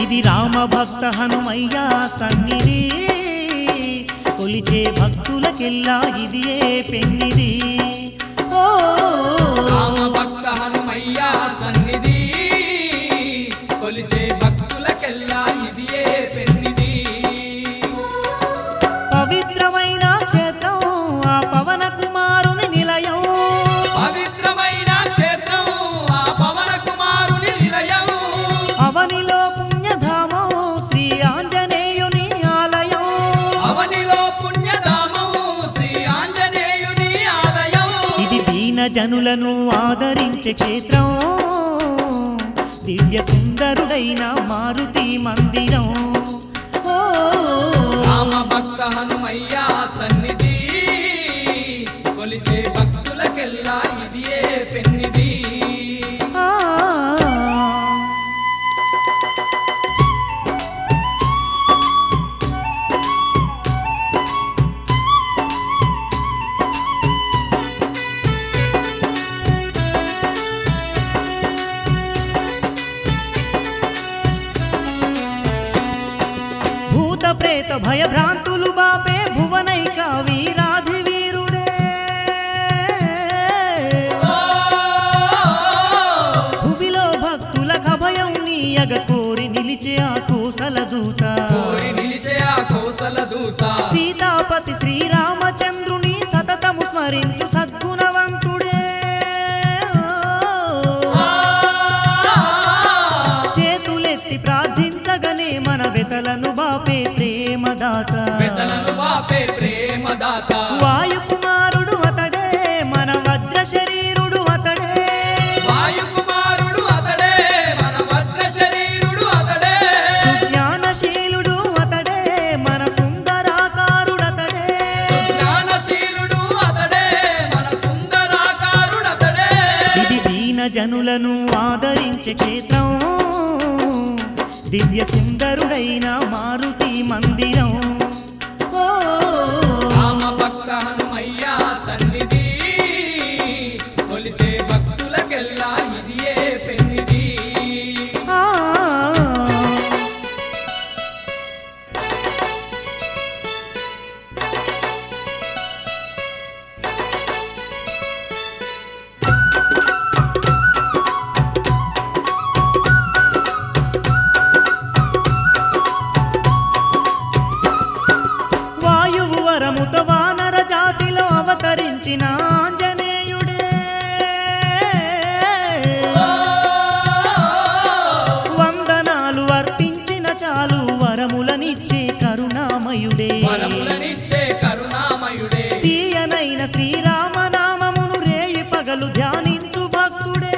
ఇది రామ భక్త హనుమయ్య సన్నిధి కొలిచే భక్తులకెల్లా ఇది ఏ పెన్నిది ఓ రామ భక్త హనుమయ్య సన్నిధి కొలిచే భక్తులకెల్లా ఇది ఏ పెన్నిది పవిత్రమైన క్షేత్రం ఆ పవన కుమారుని నిలయం పవిత్రమైన క్షేత్రం ఆ పవన కుమారుని నిలయం అవనిలో పుణ్యధామం శ్రీ ఆంజనేయుని ఆలయం అవనిలో పుణ్యధామం శ్రీ ఆంజనేయుని ఆలయం ఇది దీన జనులను ఆదరించే క్షేత్రం దివ్య సుందరుడైన మారుతి మందిరం ఓ రామ భక్త హనుమయ్య సన్నిధి కొలిచే భక్తులకెల్లా ఇది ఏ పెన్నిది ఆ. భూత ప్రేత భయభ్రాంతులు బాపే భువనైక వీరాధి వీరుడే భువిలో భక్తులకు అభయం నీయగ కోరి నిలిచే ఆ కోసల దూత కోరి నిలిచే ఆ కోసల దూత సీతాపతి శ్రీరామచంద్రుని సతతము స్మరించు సద్గుణవంతుడే చేతులెత్తి ప్రార్థించగనే మన వెతలను బాపే ప్రేమదాత పెదలను వాపే ప్రేమదాత వాయుకుమారుడు అతడే మన వజ్ర శరీరుడు అతడే వాయుకుమారుడు అతడే మన వజ్ర శరీరుడు అతడే జ్ఞానశీలుడు అతడే మన సుందరాకారుడు అతడే సుజ్ఞానశీలుడు అతడే మన సుందరాకారుడు అతడే ఇది దీన జనులను ఆదరించే క్షేత్రం దివ్య సుందరుడైన మారుతి మందిరం ఓ రామ భక్త హనుమయ్య సన్నిధి కొలిచే భక్తులకెల్లా ఇది ఏ పెన్నిది ఆ. వాయువు వరముత వానర జాతిలో అవతరించిన ఆంజనేయుడే వందనాలు అర్పించిన చాలు వరములనిచ్చే కరుణామయుడే వరములనిచ్చే కరుణామయుడే తీయనైన శ్రీరామనామమును రేయి పగలు ధ్యానించు భక్తుడే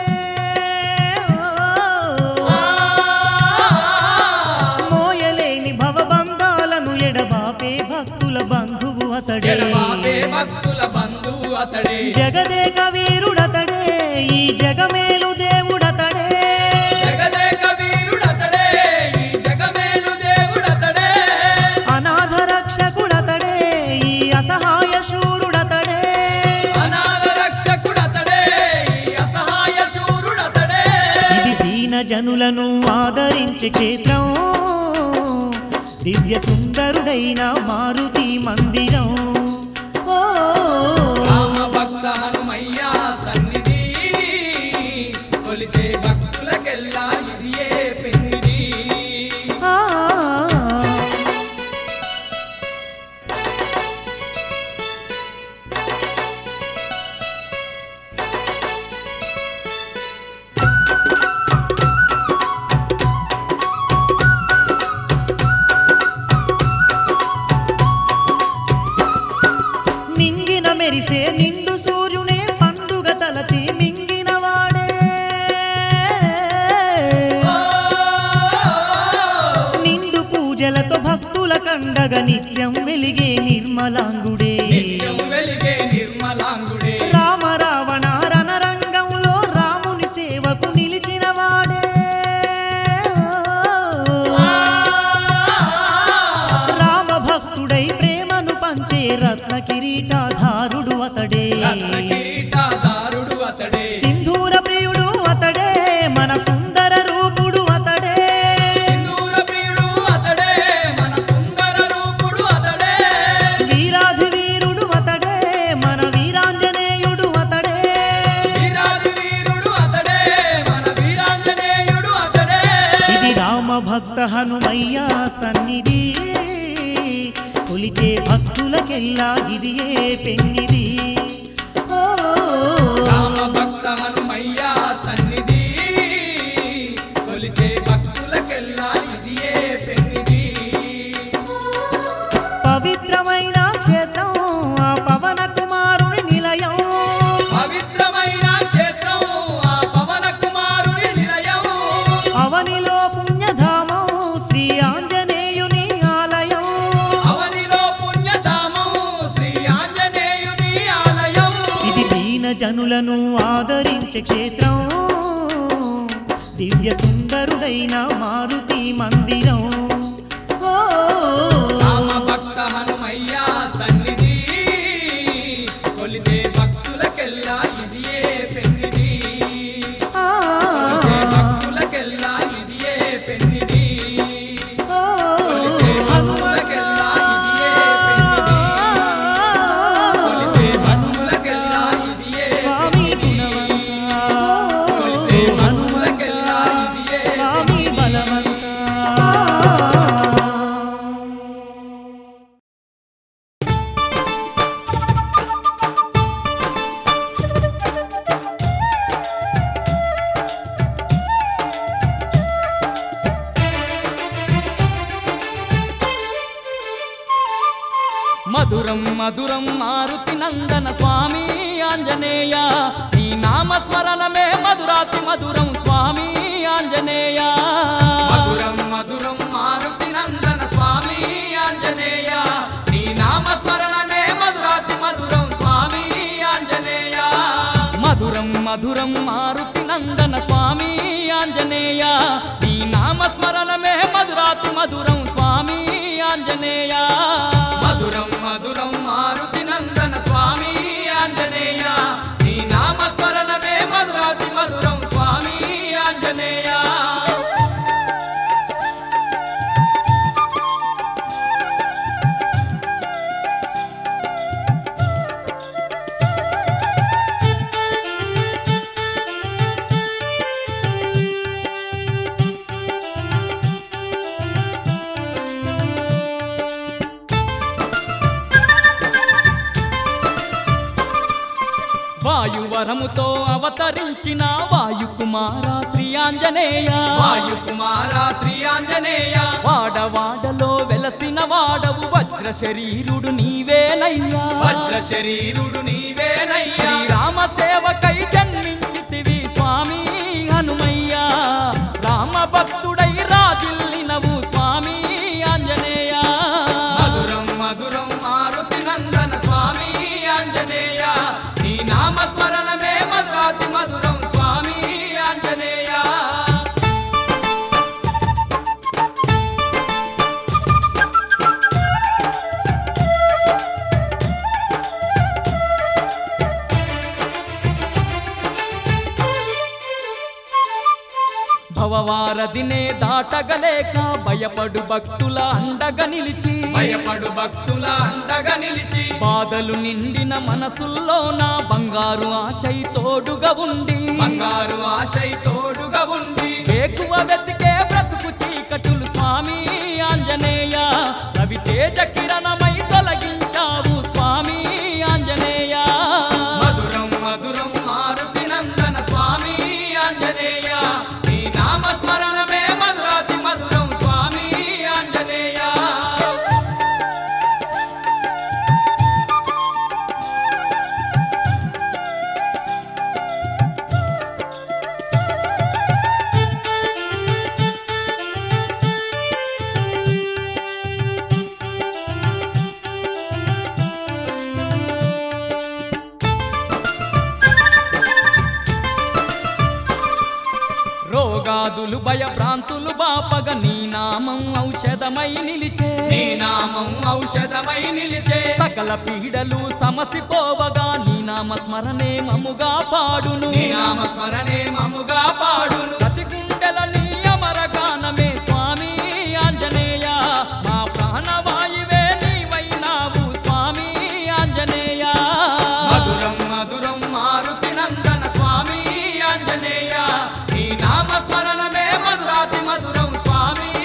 మోయలేని భవబంధాలను ఎడబాపే భక్తుల బంధువు అతడే ఎడబాపే భక్తుల బంధువు అతడే జగదేక వీరుడతడే ఈ జగమేలు దేవుడతడే జగదేక వీరుడతడే ఈ జగమేలు దేవుడతడే అనాథ రక్షకుడతడే ఈ అసహాయ శూరుడతడే అనాథ రక్షకుడతడే ఈ అసహాయ శూరుడతడే ఇది దీన జనులను ఆదరించే క్షేత్రం దివ్య సుందరుడైన మారుతి మందిరం ఓ రామ భక్త హనుమయ్య సన్నిధి కొలిచే భక్తులకెల్లా ఇది ఏ పెన్నిది ఆ. నింగిన మెరిసే నిండు సూర్యునే పండుగ తలచి మింగిన వాడే నిండు పూజలతో భక్తుల కండగ నిత్యం వెలిగే నిర్మలాంగుడే నిత్యం వెలిగే నిర్మలాంగుడే రామ రావణ రణరంగంలో రాముని సేవకు నిలిచిన వాడే రామ భక్తుడై ప్రేమను పంచే రత్న కిరీటాధారుడు అతడే రత్న కిరీటదారుడు అతడే సింధూర ప్రియుడు అతడే మన సుందర రూపుడు అతడే సింధూర రామభక్త హనుమయ్య సన్నిధి కొలిచే భక్తులకెల్లా ఇదియే పెన్నిది ఓ, రామ భక్త హనుమయ్య సన్నిధి కొలిచే భక్తులకెల్లా ఇదియే పెన్నిది పవిత్రమైన క్షేత్రం ఆ పవన కుమారుని నిలయం పవిత్రమైన క్షేత్రం ఆ పవన కుమారుని నిలయం అవనిలో పుణ్యధామం శ్రీ ఆంజనేయుని ఆలయం అవనిలో పుణ్యధామం శ్రీ ఆంజనేయుని ఆలయం ఇది దీన జనులను ఆదరించే క్షేత్రం దివ్య సుందరుడైన మారుతి మందిరం ఓ, రామ భక్త హనుమయ్య సన్నిధి కొలిచే భక్తులకెల్లా ఇదియే పెన్నిది ఆ, కొలిచే భక్తులకెల్లా ఇదియే పెన్నిది ఓ, కొలిచే భక్తులకెల్లా ఇదియే పెన్నిది కొలిచే భక్తులకెల్లా ఇదియే స్వామి పెన్నిది కొలిచే భక్తులకెల్లా ఇదియే స్వామి బలవంత మధురం మధురం మారుతి నందన స్వామి ఆంజనేయ నీ నామస్మరణమే మధురాతి మధురం స్వామి ఆంజనేయ మధురం మధురం మారుతి నందన స్వామి ఆంజనేయ నీ నామస్మరణమే మధురాతి మధురం స్వామి ఆంజనేయ మధురం మధురం మారుతి నందన స్వామి ఆంజనేయ నీ నామస్మరణమే మధురాతి మధురం స్వామి ఆంజనేయ మధురం మధురం మారుతి నందన స్వామి ఆంజనేయ నీ నామస్మరణమే మధురాతి మధురం స్వామి ఆంజనేయ వాయువరముతో అవతరించిన వాయుకుమార శ్రీ ఆంజనేయ వాయు కుమార శ్రీ ఆంజనేయ వాడవాడలో వెలసిన వాడవు వజ్ర శరీరుడు నీవేనయ్యా వజ్ర శరీరుడు నీవేనయ్యా రామ సేవకై జన్మించితివి స్వామి హనుమయ్య రామ భక్తుడై రాజిల్లినవు స్వామి ఆంజనేయ మధురం మధురం మారుతి నందన స్వామి ఆంజనేయ నీ నామస్మరణమే మధురాతి మధురం స్వామి ఆంజనేయ భవవారదినే దాటగలేక భయపడు భక్తుల అండగా నిలిచి భయపడు భక్తుల అండగా నిలిచి బాధలు నిండిన మనసుల్లో నా బంగారు ఆశై తోడుగా ఉండి బంగారు ఆశై తోడుగా ఉండి ఎక్కువ వెతికే బ్రతుకు చీకటులు స్వామి ఆంజనేయ రవి తేజ కిరణమై తొలగించావు స్వామి ఆంజనేయ మధురం మధురం మారుతి నందన స్వామి ఆంజనేయ నీ నామస్మరణమే మధురాతి మధురం స్వామి ఆంజనేయ రోగాదులు భయభ్రాంతులు బాపగ నీ నామం ఔషధమై నిలిచే నీ నామం ఔషధమై నిలిచే సకల పీడలు సమసిపోవగా నీ నామ స్మరణే మముగా పాడును నీ నామస్మరణే మముగా పాడును ప్రతి గుండెల నీ అమర గానమే స్వామి ఆంజనేయ మా ప్రాణవాయువే నీవైనావు స్వామి ఆంజనేయ మధురం మధురం మారుతి నందన స్వామి ఆంజనేయ నీ నామస్మరణమే మధురాతి మధురం స్వామి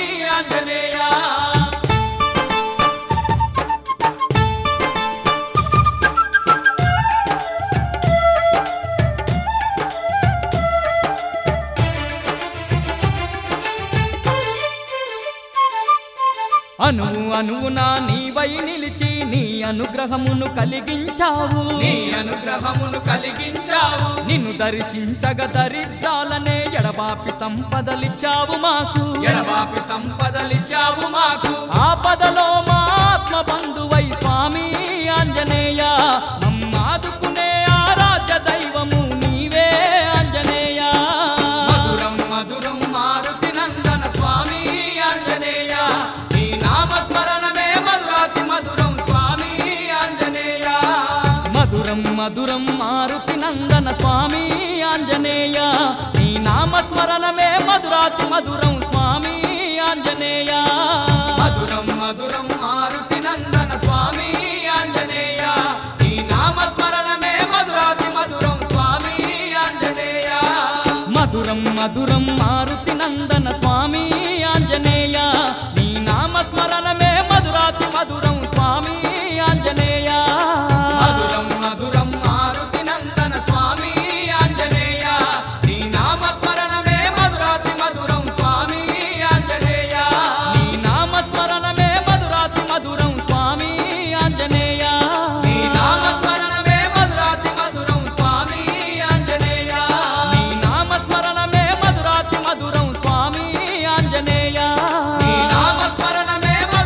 అనువు అనువున నీవై నిలిచి నీ అనుగ్రహమును కలిగించావు నీ అనుగ్రహమును కలిగించావు నిన్ను దర్శించగ దరిద్రాలనే ఎడబాపి సంపదలిచ్చావు మాకు ఎడబాపి సంపదలిచ్చావు మాకు ఆపదలో మా ఆత్మ బంధువై స్వామి ఆంజనేయ మమ్మాదుకునే ఆరాధ్య దైవము నీవే ఆంజనేయ మధురం మధురం మారుతి నందన స్వామి ఆంజనేయ నీ నామస్మరణమే మధురాతి మధురం స్వామి ఆంజనేయ మధురం మధురం మారుతి నందన స్వామి ఆంజనేయ నీ నామస్మరణమే మధురాతి మధురం స్వామి ఆంజనేయ మధురం మధురం మారుతి నందన స్వామి ఆంజనేయ నీ నామస్మరణమే మధురాతి మధురం స్వామి ఆంజనేయ మధురం మధురం మారుతి నందన స్వామి ఆంజనేయ నీ నామస్మరణమే మధురాతి మధురం స్వామి ఆంజనేయ మధురం మధురం మారుతి నందన స్వామి ఆంజనేయ నీ నామస్మరణమే మధురాతి మధురం స్వామి ఆంజనేయ నీ నామస్మరణమే మధురాతి మధురం స్వామి ఆంజనేయ నీ నామస్మరణమే మధురాతి మధురం స్వామి ఆంజనేయ నీ నామస్మరణమే మధురాతి మధురం స్వామి ఆంజనేయ నీ నామస్మరణమే మధురాతి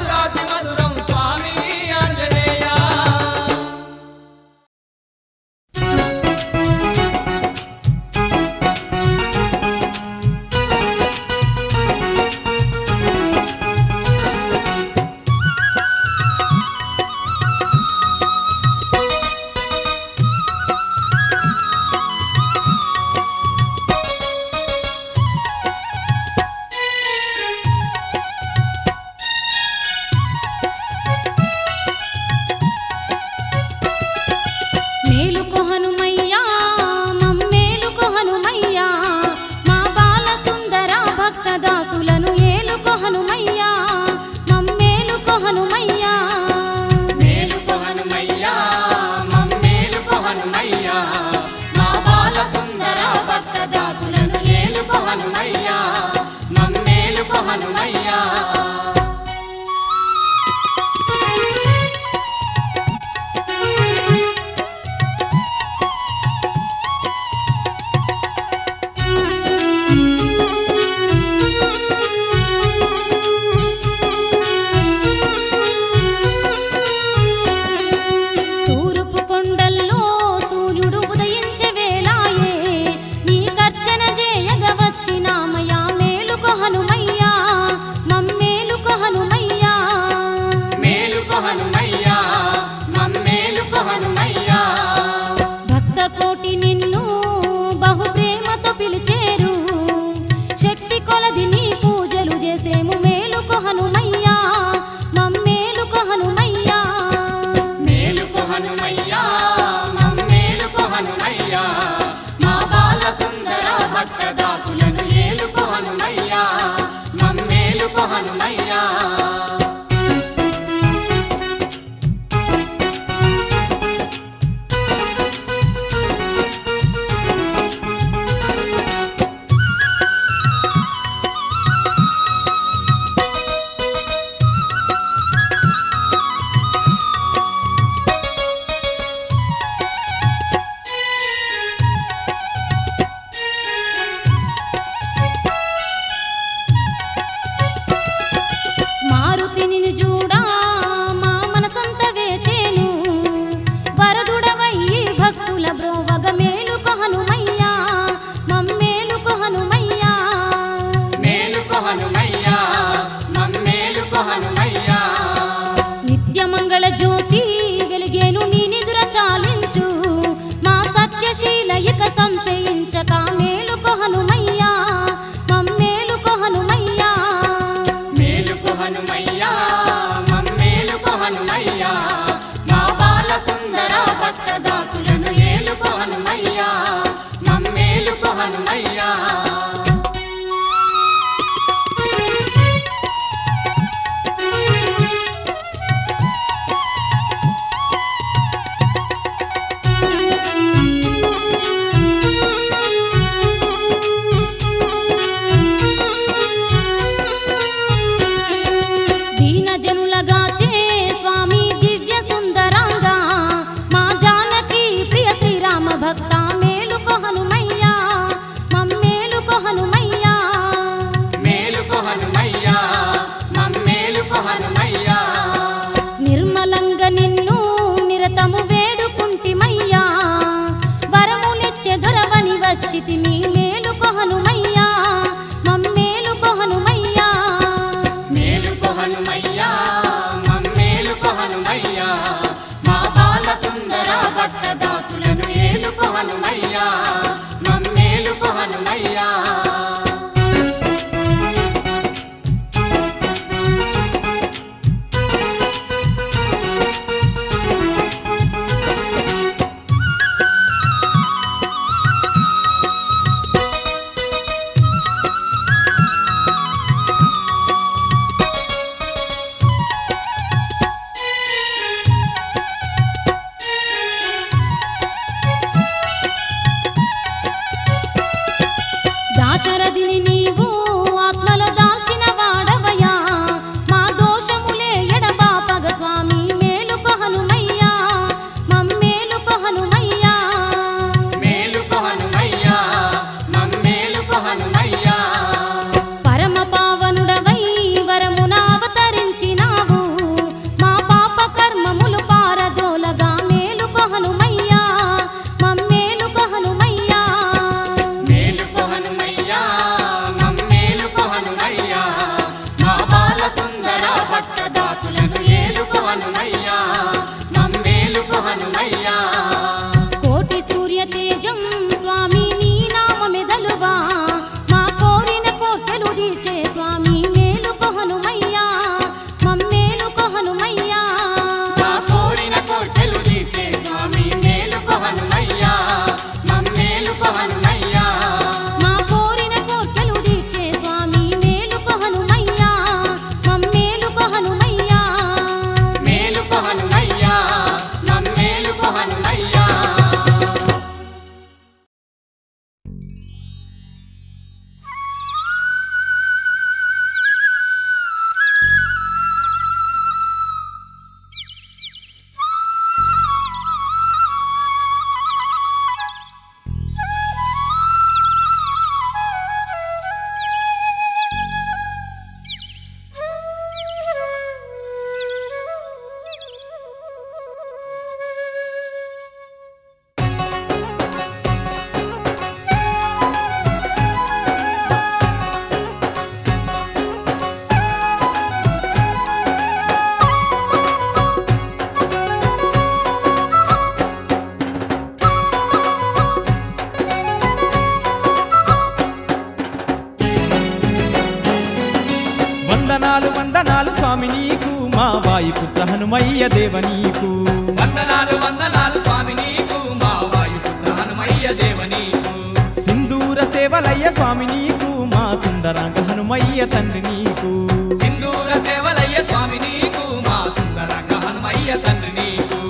హనుమయ్యా మమ్మేలుకో హనుమయ్యా మేలుకో హనుమయ్యా మమ్మేలుకో హనుమయ్యా మా బాల సుందర భక్త దాసులను ఏలుకో హనుమయ్యా మమ్మేలుకో హనుమయ్యా దాశరథిని నీవు ఆత్మలో దాల్చిన వాడవయ్యా మా దోషములే ఎడబాపగ స్వామి మేలుకో హనుమయ్యా మమ్మేలుకో హనుమయ్యా మేలుకో హనుమయ్యా మమ్మేలుకో హనుమయ్యా పరమ పావనుడవై వరమున అవతరించినావు మా పాప కర్మములు పారదోలగా మేలుకో హనుమయ్యా మమ్మేలుకో హనుమయ్యా మేలుకో హనుమయ్యా మమ్మేలుకో హనుమయ్యా మా బాల సుందర భక్త దాసులను ఏలుకో హనుమయ్యా మమ్మేలుకో హనుమయ్యా కోటి సూర్య తేజం స్వామి నీ నామమెదలువా మా కోరిన కోర్కెలు తీర్చే స్వామి మేలుకో హనుమయ్యా మమ్మేలుకో హనుమయ్యా మా కోరిన కోర్కెలు తీర్చే స్వామి మేలుకో హనుమయ్యా మమ్మేలుకో హనుమయ్యా మా కోరిన కోర్కెలు తీర్చే స్వామి మేలుకో హనుమయ్యా మమ్మేలుకో హనుమయ్యా మేలుకో హనుమయ్యా మమ్మేలుకో హనుమయ్యా వందనాలు వందనాలు స్వామి నీకు మా వాయుపుత్ర హనుమయ్య దేవ నీకు వందనాలు వందనాలు స్వామి నీకు మా వాయుపుత్ర హనుమయ్య దేవ నీకు సింధూర సేవలయ్య స్వామి నీకు మా సుందరాంగ హనుమయ్య తండ్రి నీకు సింధూర సేవలయ్య స్వామి నీకు మా సుందరంగ హనుమయ్య తండ్రి నీకు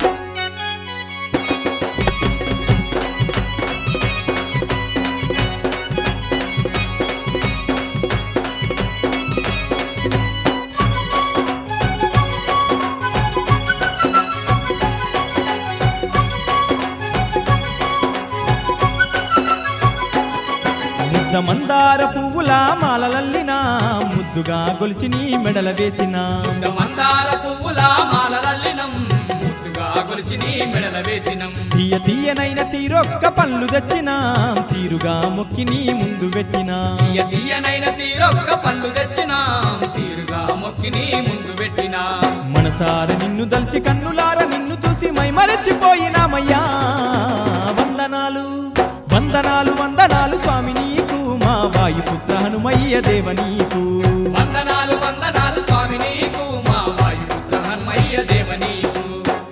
ముద్ద మందార పువ్వుల మాలలల్లిన ముద్దుగా గొలిచి నీ మెడల వేసిన ఇంద మందార పువ్వుల మాలలల్లినం ముద్దుగా గొలిచి నీ మెడల వేసినం తీయ తీయనైన తీరొక్క పళ్ళు తెచ్చిన తీరుగా మొక్కి నీ ముందు పెట్టిన తీయ తీయనైన తీరొక్క పండు తెచ్చినాం తీరుగా మొక్కి నీ ముందు పెట్టినా మనసార నిన్ను దల్చి కన్నులార నిన్ను చూసి మైమరచిపోయినామయ్యా వందనాలు వందనాలు వందనాలు స్వామి నీకు మా వాయుపుత్ర హనుమయ్య దేవ నీకు వందనాలు వందనాలు స్వామి నీకు మా వాయుపుత్ర హనుమయ్య దేవ నీకు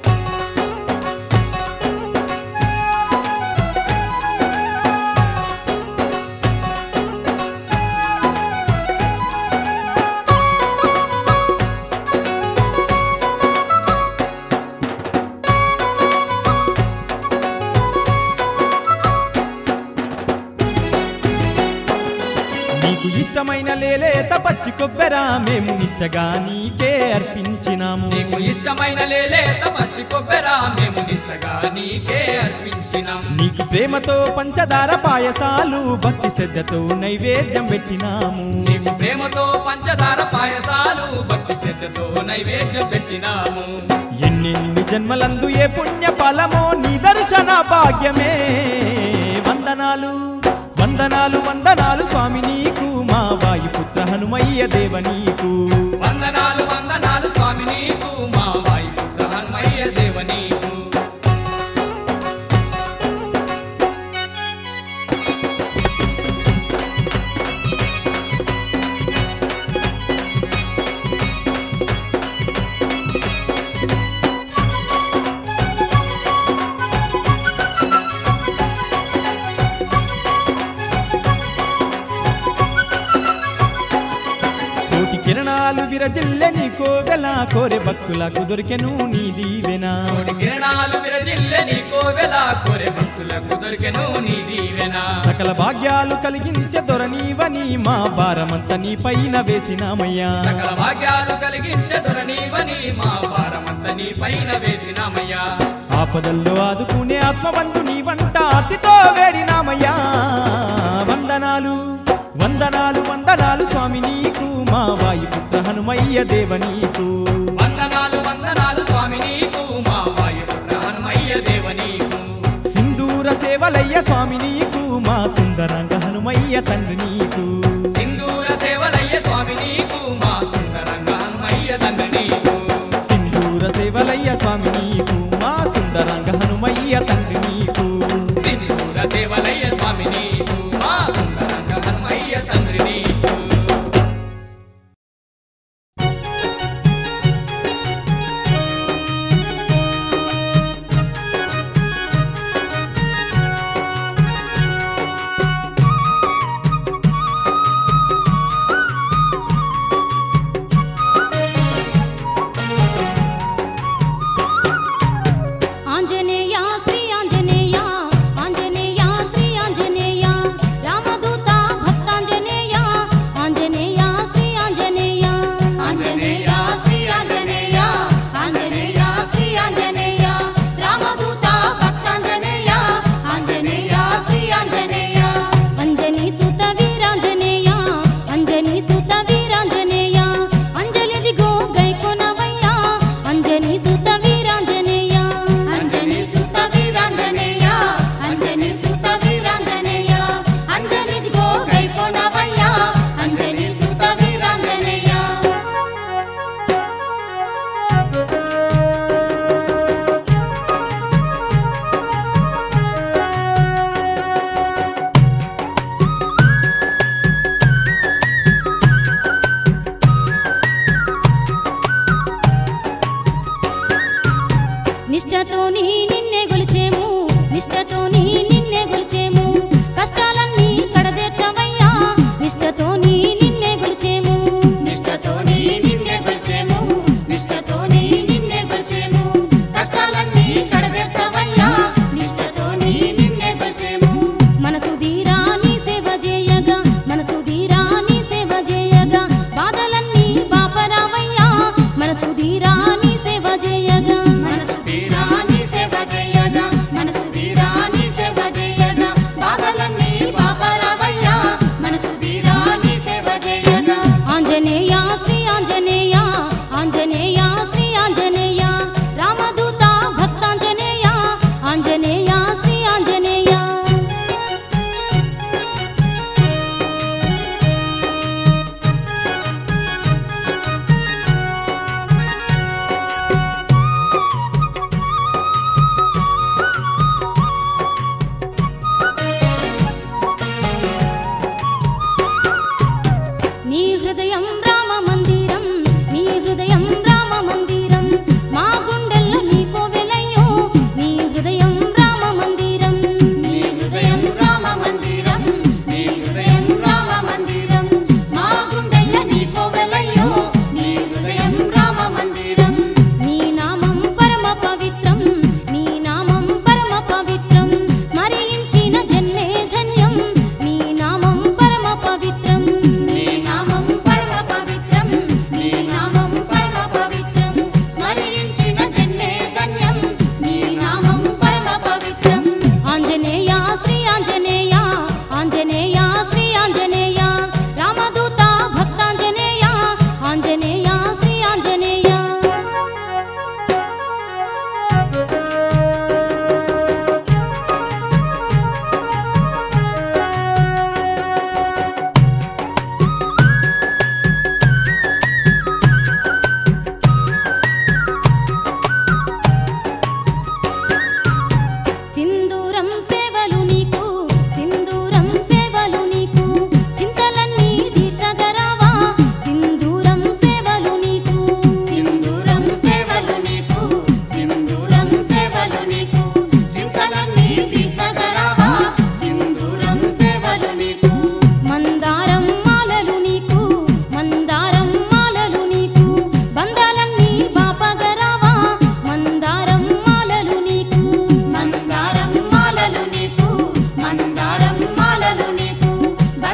నీకు ఇష్టమైన లేలేత పచ్చి కొబ్బెరా మేము నిష్టగా నీకే అర్పించినాము నీకు ఇష్టమైన లేలేత పచ్చి కొబ్బెరా మేము నిష్టగా నీకే అర్పించినాం నీకు ప్రేమతో పంచదార పాయసాలు భక్తి శ్రద్ధతో నైవేద్యం పెట్టినాము నీకు ప్రేమతో పంచదార పాయసాలు భక్తి శ్రద్ధతో నైవేద్యం పెట్టినాము ఎన్నెన్ని జన్మలందు ఏ పుణ్య ఫలమో నీ దర్శన భాగ్యమే వందనాలు వందనాలు వందనాలు స్వామి నీకు మా వాయుపుత్ర హనుమయ్య దేవ నీకు వందనాలు వందనాలు స్వామి నీకు మా వాయుపుత్ర హనుమయ్య దేవ నీకు కోటి కిరణాలు విరజిల్లె నీ కోవెల కోరె భక్తులకు దొరికెను నీ దీవెనా కోటి కిరణాలు విరజిల్లె నీ కోవెల కోరె భక్తులకు దొరికెను నీ దీవెన సకల భాగ్యాలు కలిగించే దొరనీవని మా భారమంత నీ పైన వేసినామయ్యా సకల భాగ్యాలు కలిగించే దొరనీవని మా భారమంత నీ పైన వేసినామయ్యా ఆపదల్లో ఆదుకునే ఆత్మబంధు నీ వంట అతితో వేడినామయ్యా వందనాలు వందనాలు వందనాలు స్వామి నీకు మా వాయుపుత్ర హనుమయ్య దేవ నీకు వందనాలు వందనాలు స్వామి నీకు మా వాయుపుత్ర హనుమయ్య దేవ నీకు సింధూర సేవలయ్య స్వామి నీకు మా సుందరంగ హనుమయ్య తండ్రి నీకు సింధూర సేవలయ్య స్వామి నీకు మా సుందరంగ హనుమయ్య తండ్రి నీకు సింధూర సేవలయ్య స్వామి నీకు మా సుందరంగ హనుమయ్య తండ్రి నీకు సింధూర సేవలయ్య స్వామి నీకు మా సుందరంగ హనుమయ్య తండ్రి నీకు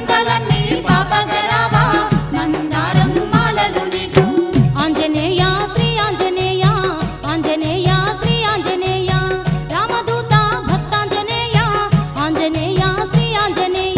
మంగళన్నీ పాపగరావా మందారం మాలలు నీకు ఆంజనేయ శ్రీ ఆంజనేయ ఆంజనేయ శ్రీ ఆంజనేయ రామదూత భక్తాంజనేయ ఆంజనేయ శ్రీ ఆంజనేయ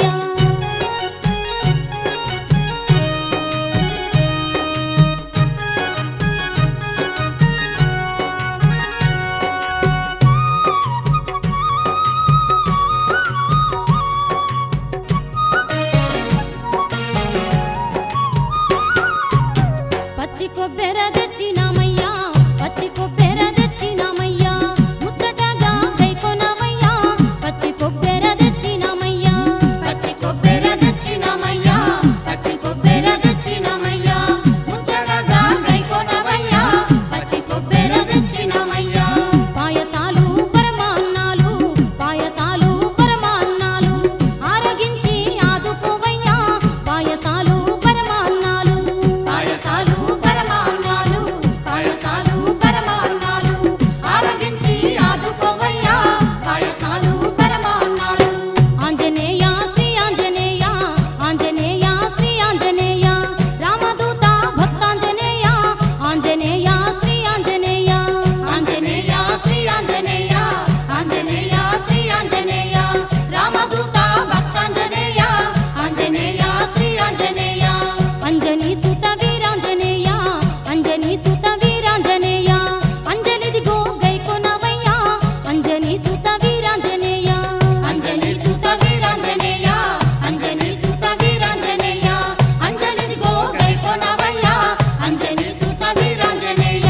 పచ్చి కొబ్బెర తెచ్చినామయ్యా పచ్చి కొబ్బెర తెచ్చినామయ్యా ముచ్చటగా కైకొనవయ్యా పచ్చి కొబ్బెర తెచ్చినామయ్యా పచ్చి కొబ్బెర తెచ్చినామయ్యా పచ్చి కొబ్బెర తెచ్చినామయ్యా ముచ్చటగా కైకొనవయ్యా పచ్చి కొబ్బెర తెచ్చినామయ్యా పాయసాలు పరమాన్నాలు పాయసాలు పరమాన్నాలు ఆరగించి ఆదుకోవయ్యా పాయసాలు పరమాన్నాలు పాయసాలు పరమాన్నాలు పాయసాలు పరమాన్నాలు ఆరగించి ఆదుకోవయ్యా పాయసాలు పరమాన్నాలు ఆంజనేయ శ్రీ ఆంజనేయ ఆంజనేయ శ్రీ ఆంజనేయ రామదూత భక్తాంజనేయ ఆంజనేయ శ్రీ ఆంజనేయ ఆంజనేయ శ్రీ ఆంజనేయ ఆంజనేయ శ్రీ ఆంజనేయ రామదూత భక్తాంజనేయ ఆంజనేయ శ్రీ ఆంజనేయ అంజనీ సుత వీరాంజనేయ అంజనీ సుత వీరాంజనేయ అంజలిదిగో గైకొనవయ్యా అంజనీ సుత వీరాంజనేయ అంజనీ సుత వీరాంజనేయ అంజనీ సుత వీరాంజనేయ అంజలిదిగో గైకొనవయ్యా అంజనీ సుత వీరాంజనేయ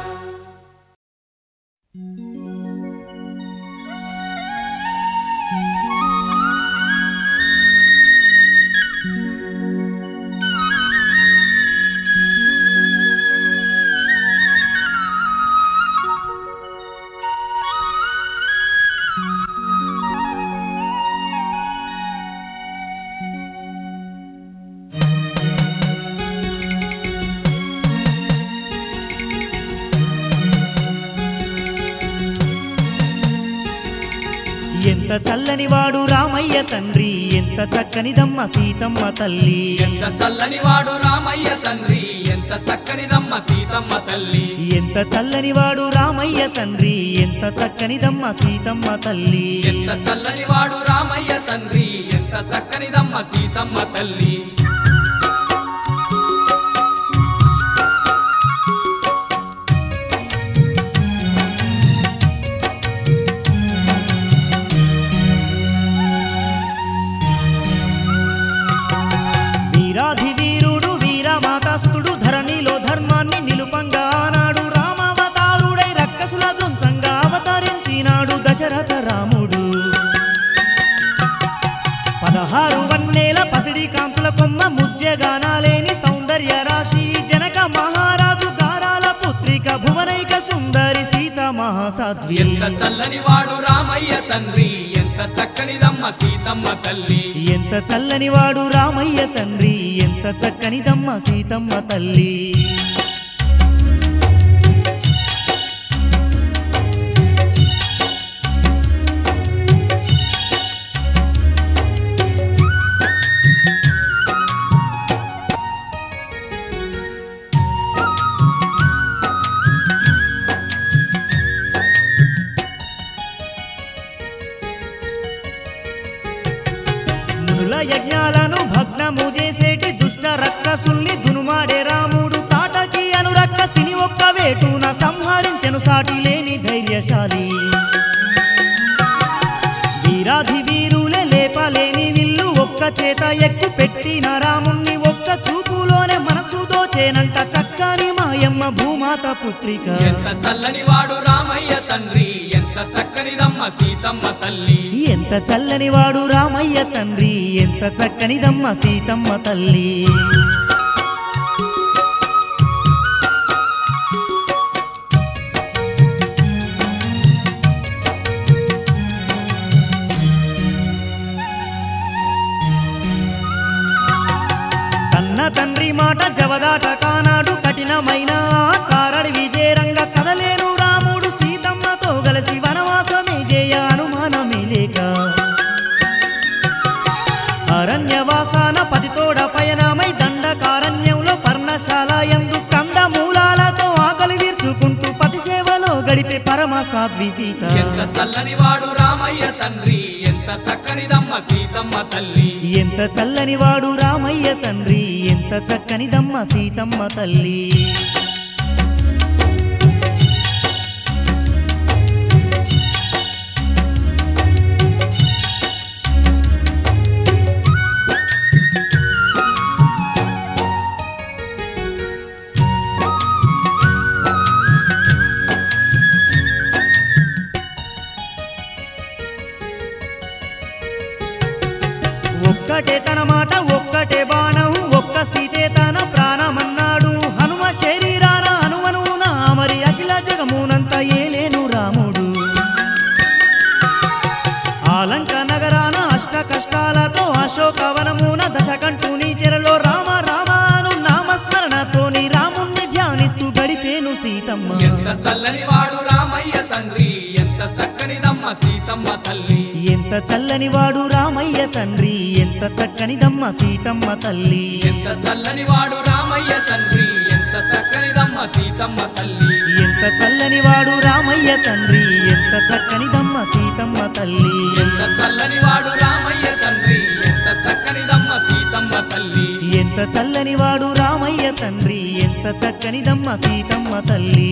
ఎంత చల్లని వాడు రామయ్య తండ్రి ఎంత చక్కనిదమ్మ సీతమ్మ తల్లి ఎంత చల్లని వాడు రామయ్య తండ్రి ఎంత చక్కనిదమ్మ సీతమ్మ తల్లి ఎంత చల్లని వాడు రామయ్య తండ్రి ఎంత చక్కనిదమ్మ సీతమ్మ తల్లి ఎంత చల్లని వాడు రామయ్య తండ్రి ఎంత చక్కనిదమ్మ సీతమ్మ తల్లి వీరాధి వీరుడు వీరమాతాసుతుడు ధరణిలో ధర్మాన్ని నిలుపంగా ఆనాడు రామావతారుడై రక్కసుల దృంసంగా అవతరించినాడు దశరథ రాముడు పదహారు వన్నేల పసిడి కాంతుల కొమ్మ ముజ్జగానాలేని సౌందర్య రాశి జనక మహారాజు గారాల పుత్రిక భువనైక సుందరి సీత మహాసాధ్వి ఎంత చల్లని వాడు రామయ్య తండ్రి ఎంత చక్కనిదమ్మ సీతమ్మ తల్లి ఎంత చల్లని వాడు రామయ్య తండ్రి ఎంత చక్కనిదమ్మ సీతమ్మ తల్లి మునుల యజ్ఞాలను భగ్నము చేసేటి దుష్ట రక్కసుల్ని దునుమాడే రాముడు తాటకి అనురక్కసిని ఒక్క వేటున సంహరించెను సాటి లేని ధైర్యశాలి వీరాధి వీరులే లేపలేని విల్లు ఒక్క చేత ఎక్కు పెట్టిన రాముణ్ణి ఒక్క చూపులోనే మనసు దోచేనంట చక్కని మాయమ్మ భూమాత పుత్రిక ఎంత చల్లని వాడు రామయ్య తండ్రి ఎంత చక్కనిదమ్మ సీతమ్మ తల్లి ఎంత చల్లని వాడు రామయ్య తండ్రి ఎంత చక్కనిదమ్మ సీతమ్మ తల్లి కన్న తండ్రి మాట జవదాట కానాడు కఠినమైన ఆ కారడి విజయరంగ కదలేను రాముడు సీతమ్మతో కలిసి వనవాసమే చేయ అనుమానమే లేక అరణ్యవాసాల సాధ్వి సీత ఎంత చల్లని వాడు రామయ్య తండ్రి ఎంత చక్కనిదమ్మ సీతమ్మ తల్లి ఎంత చల్లని వాడు రామయ్య తండ్రి ఎంత చక్కనిదమ్మ సీతమ్మ తల్లి ఒక్కటే తన మాట ఒక్కటే బాణం ఒక్క సీతే తన ప్రాణమన్నాడు హనుమ శరీరాన హనుమనున మరి అఖిల జగమునంత ఏలేను రాముడు ఆలంక నగరాన అష్ట కష్టాలతో అశోకవనమున దశకంఠుని చెరలో రామ రామాను నామస్మరణతోని రాముణ్ణి ధ్యానిస్తూ గడిపేను సీతమ్మ ఎంత చల్లని వాడు రామయ్య తండ్రి ఎంత చక్కనిదమ్మ సీతమ్మ తల్లి ఎంత చల్లని వాడు రామయ్య తండ్రి ఎంత చక్కనిదమ్మ సీతమ్మ తల్లి ఎంత చల్లని వాడు రామయ్య తండ్రి ఎంత చక్కనిదమ్మ సీతమ్మ తల్లి ఎంత చల్లని వాడు రామయ్య తండ్రి ఎంత చక్కనిదమ్మ సీతమ్మ తల్లి ఎంత చల్లని వాడు రామయ్య తండ్రి ఎంత చక్కనిదమ్మ సీతమ్మ తల్లి ఎంత చల్లని వాడు రామయ్య తండ్రి ఎంత చక్కనిదమ్మ సీతమ్మ తల్లి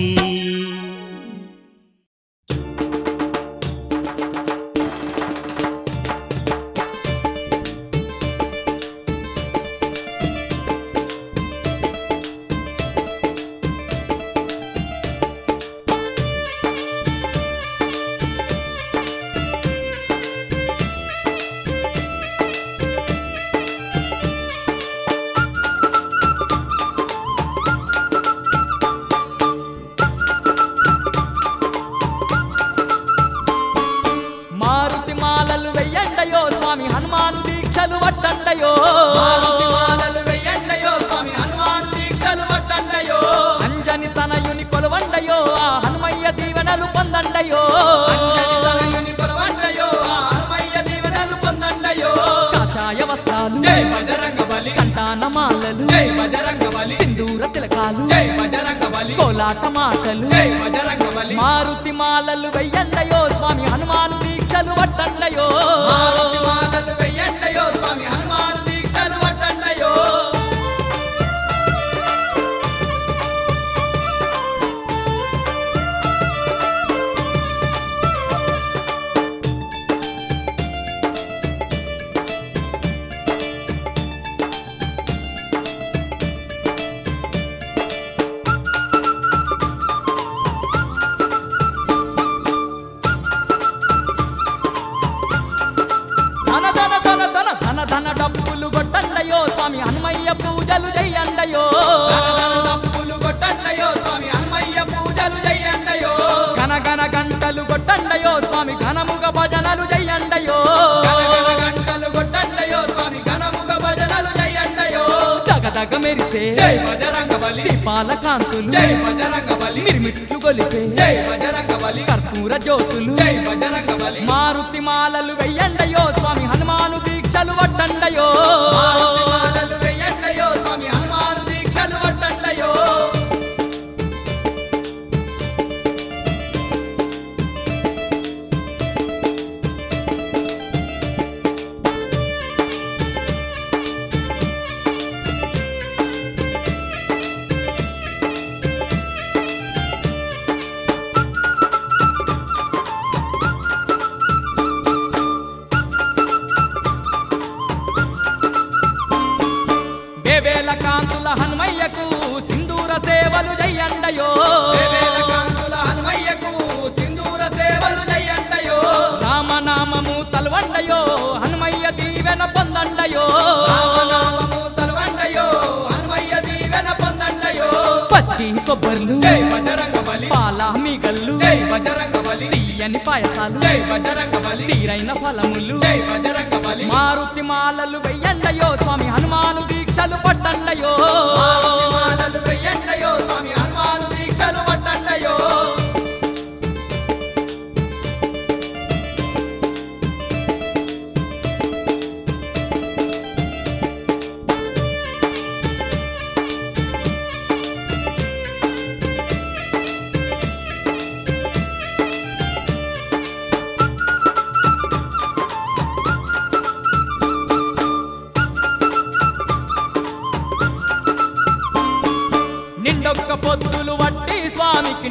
మారుతి మాలలు వెయ్యండయో స్వామి హనుమాను దీక్షలు పట్టండయో మారుతి మాలలు వెయ్యండయో స్వామి హనుమాను దీక్షలు పట్టండయో అంజని తనయుని కొలవండయో ఆ హనుమయ్య దీవెనలు పొందండయో అంజని తనయుని కొలవండయో ఆ హనుమయ్య దీవెనలు పొందండయో కాషాయ వస్త్రాలు జై బజరంగ బలి కంటాన మాలలు జై బజరంగ బలి సింధూర తిలకాలు జై బజరంగ బలి కోలాట మాటలు జై బజరంగ బలి మారుతి మాలలు వెయ్యండయో స్వామి హనుమాను దీక్షలు పట్టండయో మారుతి మాలలు వెయ్యండయో స్వామి హనుమాను దీక్షలు పట్టండయో ధన ధన ధన ధన ధన ధన డబ్బులు కొట్టండయో స్వామి హనుమయ్య పూజలు చెయ్యండయో ధనధన తప్పులు కొట్టండయో స్వామి హనుమయ్య పూజలు చెయ్యండయో గన గన గంటలు కొట్టండయో స్వామి ఘనముగ భజనలు చెయ్యండయో గనగన గంటలు కొట్టండయో స్వామి ఘనముగ భజనలు చెయ్యండయో దగదగ మెరిసే జై బజరంగ బలి దీపాల కాంతులు జై బజరంగ బలి మిరిమిట్లు గొలిపే జై బజరంగ బలి కర్పూర జ్యోతులు జై బజరంగ బలి మారుతి మాలలు వెయ్యండయో స్వామి హనుమాను దీక్షలు పట్టండయో మారుతి మాలలు వెయ్యండయో స్వామి హనుమాను దీక్షలు పట్టండయో వేవేల కాంతుల హనుమయ్యకు సింధూర సేవలు చెయ్యండయో వేవేల కాంతుల హనుమయ్యకు సింధూర సేవలు చెయ్యండయో రామనామము తలవండయో హనుమయ్య దీవెన పొందండయో రామనామము తలవండయో హనుమయ్య దీవెన పొందండయో పచ్చి కొబ్బర్లు జై బజరంగ బలి పాల మీగల్లు జై బజరంగ బలి తీయని పాయసాలు జై బజరంగ బలి తీరైన ఫలములు జై బజరంగ బలి మారుతి మాలలు వెయ్యండయో స్వామి హనుమాను దీక్షలు పట్టండయో మారుతి మాలలు వెయ్యండయో స్వామి హనుమాను దీక్షలు పట్టండయో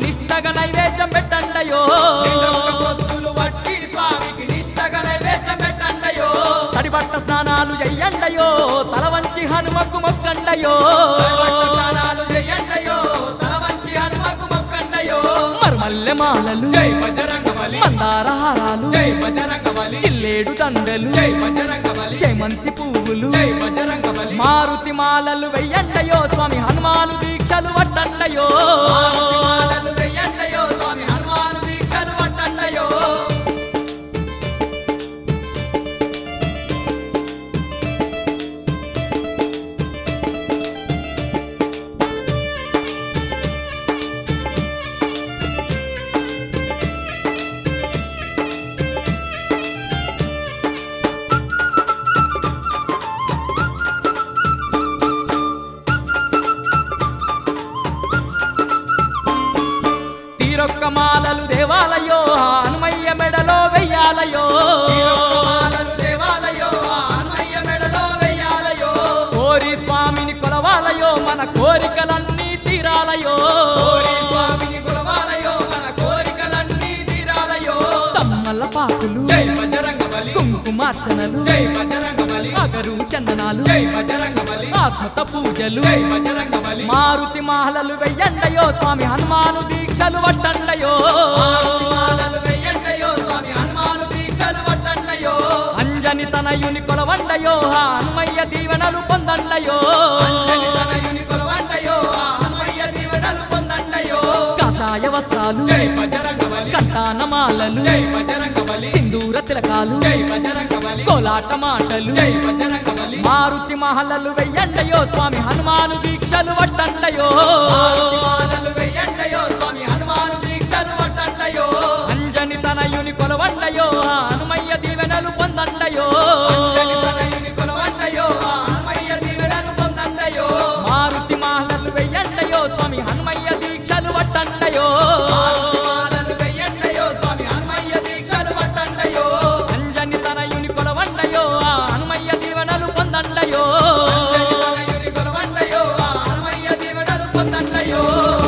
నిష్టగా నైవేద్యం పెట్టండయో నిండొక్క పొత్తులు వట్టి స్వామికి నిష్టగా నైవేద్యం పెట్టండయో తడిబట్ట స్నానాలు చెయ్యండయో తల వంచి హనుమకు మొక్కండయో దైవత్వ స్నానాలు చెయ్యండయో తల వంచి హనుమకు మొక్కండయో మరుమల్లె మాలలు జై బజరంగబలి మందార హారాలు జై బజరంగబలి చిల్లేడు దండలు జై బజరంగబలి చేమంతి పువ్వులు జై బజరంగబలి మారుతి మాలలు వెయ్యండయో స్వామి హనుమాను దీక్షలు పట్టండయో మారుతి మాలలు వెయ్యండయో స్వామి హనుమాను దీక్షలు పట్టండయో తీరొక్క మాలలు దేవాలయో హనుమయ్య మెడలో వెయ్యాలయో ఈరొక్క మాలలు దేవాలయో ఆ హనుమయ్య మెడలో వెయ్యాలయో కోరి స్వామిని కొలవాలయో మన కోరికలన్నీ తీరాలయో కోరి స్వామిని కొలవాలయో మన కోరికలన్నీ తీరాలయో తమ్మల పాకులు జై బజరంగబలి కుంకుమార్చనలు జై బజరంగబలి అగరు చందనాలు జై బజరంగబలి ఆత్మత పూజలు జై బజరంగబలి మారుతి మాలలు వెయ్యండయో స్వామి హనుమాను దీక్షలు పట్టండయో మారుతి మాలలు వెయ్యండయో స్వామి హనుమాను దీక్షలు పట్టండయో అంజని తనయుని కొలవండయో ఆ హనుమయ్య దీవెనలు పొందండయో అంజని తనయుని కొలవండయో ఆ హనుమయ్య దీవెనలు పొందండయో కాషాయ వస్త్రాలు జై బజరంగబలి కంటాన మాలలు జై బజరంగబలి సింధూర తిలకాలు జై బజరంగబలి కోలాట మాటలు జై బజరంగబలి మారుతి మహలలు వెయ్యండయో స్వామి హనుమాను దీక్షలు పట్టండయో మారుతి మాలలు వెయ్యండయో స్వామి హనుమాను దీక్షలు పట్టండయో అంజని తనయుని కొలవండయో ఆ హనుమయ్య దీవెనలు పొందండయో అంజని తనయుని కొలవండయో ఆ హనుమయ్య దీవెనలు పొందండయో మారుతి మహలలు వెయ్యండయో స్వామి హనుమయ్య దీక్షలు పట్టండయో మారుతి మాలలు వెయ్యండయో స్వామి హనుమయ్య దీక్షలు పట్టండయో అంజని తనయుని కొలవండయో ఆ హనుమయ్య దీవెనలు పొందండయో అంజని తనయుని కొలవండయో ఆ హనుమయ్య దీవెనలు పొందండయో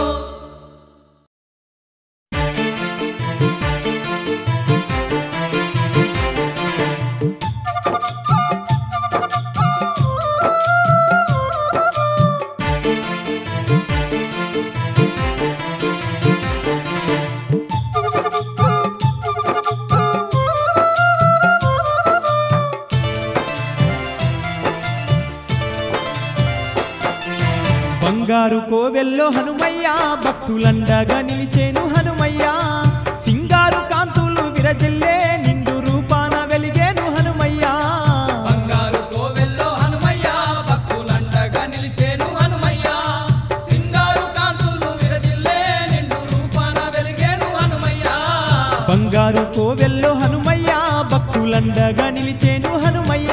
బంగారు కోవెల్లో హనుమయ్య భక్తులండగా నిలిచేను హనుమయ్య సింగారు కాంతులు విరజిల్లే నిండు రూపాన వెలిగేను హనుమయ్య బంగారు కోవెల్లో హనుమయ్య భక్తులండగా నిలిచేను హనుమయ్య సింగారు కాంతులు విరజిల్లే నిండు రూపాన వెలిగేను హనుమయ్య బంగారు కోవెల్లో హనుమయ్య భక్తులండగా నిలిచేను హనుమయ్య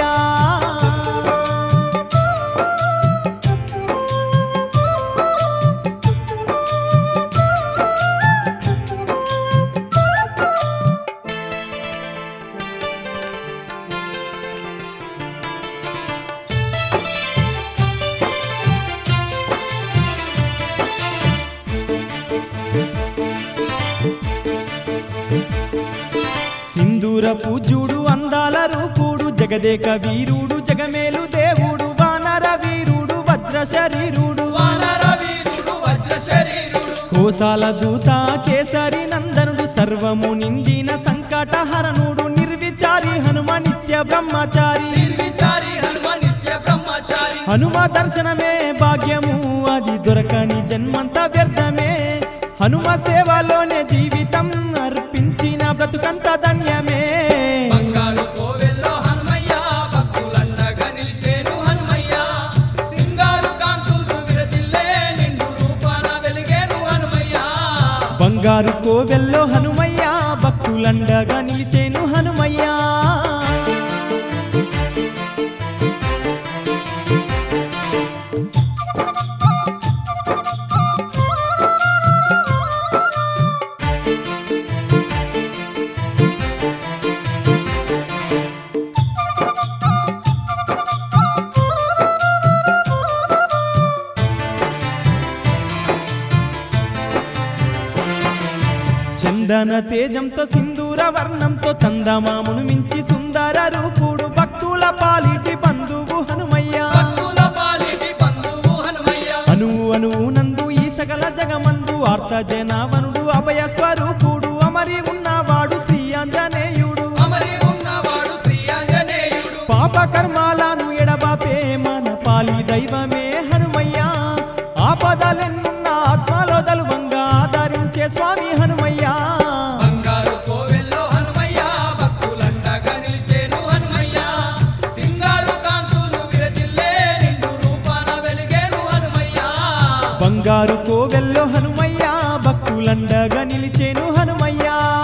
సింధూర పూజుడు అందాల రూపుడు జగదేక వీరుడు జగమేలు దేవుడు వానర వీరుడు వజ్ర శరీరుడు వానర వీరుడు వజ్ర శరీరుడు కోసాల దూత కేసరి నందనుడు సర్వము నిందిన సంకటహరణుడు నిర్విచారి హనుమ నిత్య బ్రహ్మచారి నిర్విచారి హనుమ నిత్య బ్రహ్మచారి హనుమ దర్శనమే భాగ్యము అది దొరకని జన్మంత వ్యర్థమే హనుమ సేవలోనే జీవితం అర్పించిన బ్రతుకంత ధన్యమే బంగారు కోవెల్లో హనుమయ్య భక్తులండగా నిలిచేను హనుమయ్య సింగారు కాంతులు విరజిల్లే నిండు రూపాన వెలిగేను హనుమయ్య బంగారు కోవెల్లో హనుమయ్య భక్తులండగా నిలిచేను హనుమయ్య చందన తేజంతో సింధూర వర్ణంతో చందమామును మించి సుందర రూపుడు భక్తుల పాలిటి బంధువు హనుమయ్య భక్తుల పాలిటి బంధువు హనుమయ్య అనువు అనువు నందు ఈ సకల జగమందు ఆర్త జనవనుడు అభయ స్వరూపుడు అమరి ఉన్నవాడు శ్రీ ఆంజనేయుడు అమరి ఉన్నవాడు శ్రీ ఆంజనేయుడు పాప కర్మాలను ఎడబాపే మన పాలి దైవమే హనుమయ్య ఆపదలెన్నున్న ఆత్మలో దలువంగా ఆదరించే స్వామి హనుమయ్య బంగారు కోవెల్లో హనుమయ్య భక్తులండగా నిలిచేను హనుమయ్య సింగారు కాంతులు విరజిల్లే నిండు రూపాన వెలిగేను హనుమయ్య బంగారు కోవెల్లో హనుమయ్య భక్తులండగా నిలిచేను హనుమయ్య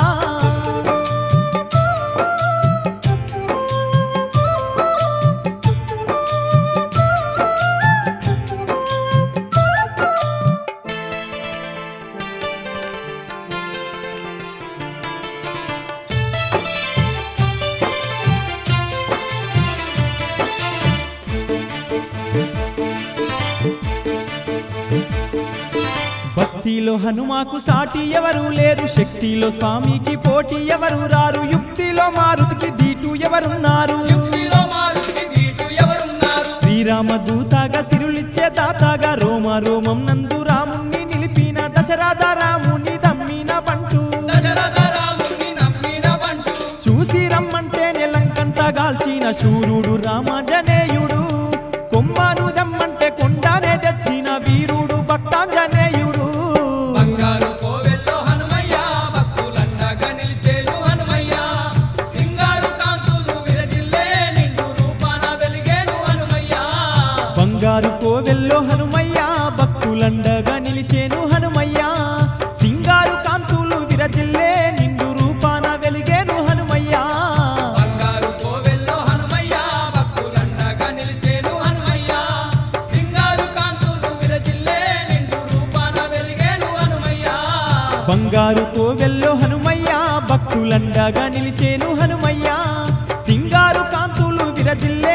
భక్తిలో హనుమాకు సాటి ఎవరు లేరు శక్తిలో స్వామికి పోటీ ఎవరు రారు యుక్తిలో మారుతికి దీటు ఎవరున్నారు యుక్తిలో మారుతికి దీటు ఎవరున్నారు శ్రీరామ దూతగా సిరులిచ్చే దాతగా రోమ రోమం నందు రాముణ్ణి నిలిపిన దశరథ రాముని దమ్మిన బంటు దశరథ రాముని నమ్మిన బంటు చూసి రమ్మంటే నెలంకంత గాల్చిన శూరుడు రామాంజనేయుడు కొమ్మను దమ్మంటే కొండనే తెచ్చిన వీరుడు భక్తాంజనేయుడు బంగారు కోవెల్లో హనుమయ్య భక్తులండగా నిలిచేను హనుమయ్య సింగారు కాంతులు విరజిల్లే నిండు రూపాన వెలిగేను హనుమయ్య బంగారు కోవెల్లో హనుమయ్య భక్తులండగా నిలిచేను హనుమయ్య సింగారు కాంతులు విరజిల్లే నిండు రూపాన వెలిగేను హనుమయ్య బంగారు కోవెల్లో హనుమయ్య భక్తులండగా నిలిచేను హనుమయ్య సింగారు కాంతులు విరజిల్లే నిండు రూపాన వెలిగేను హనుమయ్య బంగారు కోవెల్లో హనుమయ్య భక్తులండగా నిలిచేను హనుమయ్య సింగారు కాంతులు విరజిల్లే